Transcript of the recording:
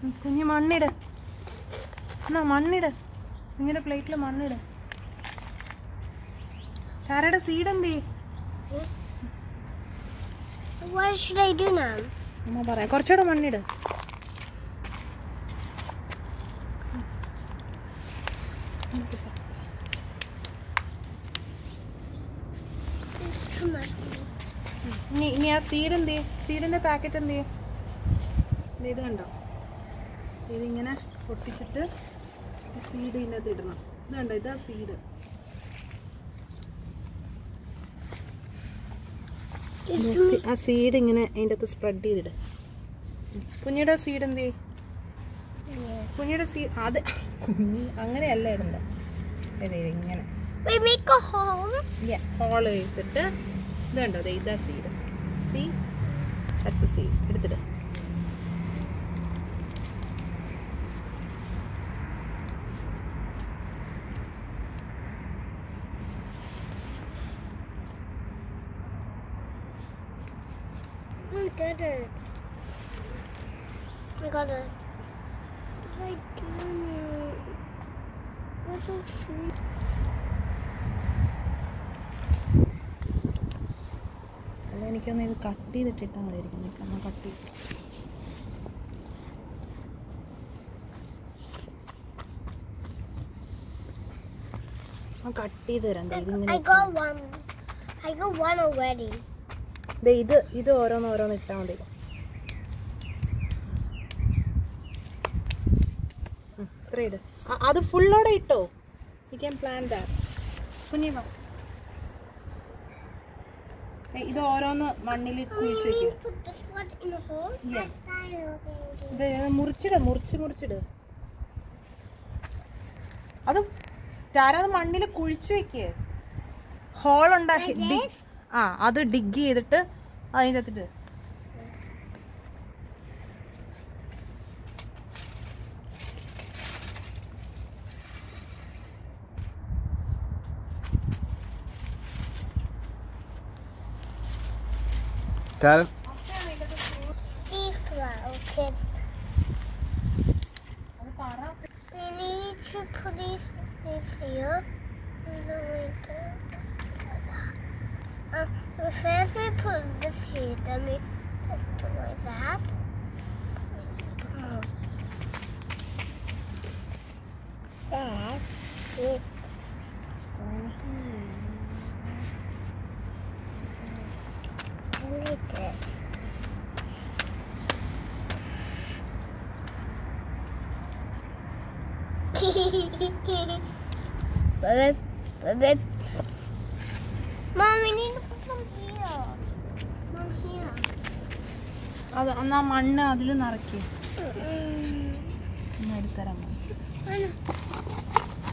ഉം, കുഞ്ഞ് മണ്ണിട് എന്നാ മണ്ണിട് കുഞ്ഞിന്റെ പ്ലേറ്റിൽ മണ്ണിട് ചാരയുടെ സീഡ് എന്ത് ചെയ്യും What should I do now? അമ്മ പറയാം കുറച്ചുകൂടെ മണ്ണിട് It's too much. ഇനി ഇനി ആ സീഡ് എന്ത് ചെയ്യും സീഡിന്റെ പാക്കറ്റ് എന്ത് ചെയ്യും ദേ ഇത് കണ്ടോ ഇതിങ്ങനെ പൊട്ടിച്ചിട്ട് സീഡ് ഇതിനകത്ത് ഇടണം ഇത് കണ്ടോ ഇതാ സീഡ് ആ സീഡ് ഇങ്ങനെ അതിൻ്റെ അകത്ത് സ്പ്രെഡ് ചെയ്തിട് കുഞ്ഞിയുടെ സീഡ് എന്ത് ചെയ്യും കുഞ്ഞിയുടെ സീഡ് അത് കുഞ്ഞി അങ്ങനെയല്ല ഇടണ്ട അതെ ഇങ്ങനെ We make a hole. Hole ചെയ്തിട്ട് ഇത് കണ്ടോ ദേ ഇതാ സീഡ് സീ ദാറ്റ്സ് സീഡ് എടുത്തിട്ട് I got it. I got it. What did I do now? What's so sweet? അല്ല എനിക്കൊന്ന് ഇത് കട്ട് ചെയ്തിട്ടിട്ടാൽ മതിയായിരിക്കും നിൽക്കാൻ കട്ട് ചെയ്ത് ആ കട്ട് ചെയ്ത് തരാം ദേ ഇതിങ്ങനെ I got one. I got one already. ദേ ഇത് ഇത് ഓരോന്ന് ഓരോന്ന് ഇട്ടാൽ മതി ഉം, ഇത്ര ഇട് ആ, അത് ഫുള്ളോടെ ഇട്ടോ യു ക്യാൻ പ്ലാൻ ദാറ്റ് കുഞ്ഞി വാ ദേ, ഇത് ഓരോന്ന് മണ്ണിൽ കുഴിച്ച് You വെക്കുക put this one in a hole? Yeah. I ഇത് മുറിച്ചിട് മുറിച്ച് മുറിച്ചിട് അത് ടാരത് മണ്ണിൽ കുഴിച്ചു വെക്ക് ഹോൾ ഉണ്ടാക്കി Like dig- ആ അത് ഡിഗ് ചെയ്തിട്ട് അതിൻ്റെ അകത്തിട്ട് Karen, See flower kids. അത് പറ We need to put these, these here in the winter. Uh, first we put this here, then we just do like that. Put more. That is going here. Like this. Mom, we need to put them here. Not here. അത് എന്നാ മണ്ണ് അതിൽ നിറയ്ക്കും Mm-mm. എടുത്തരാം I know.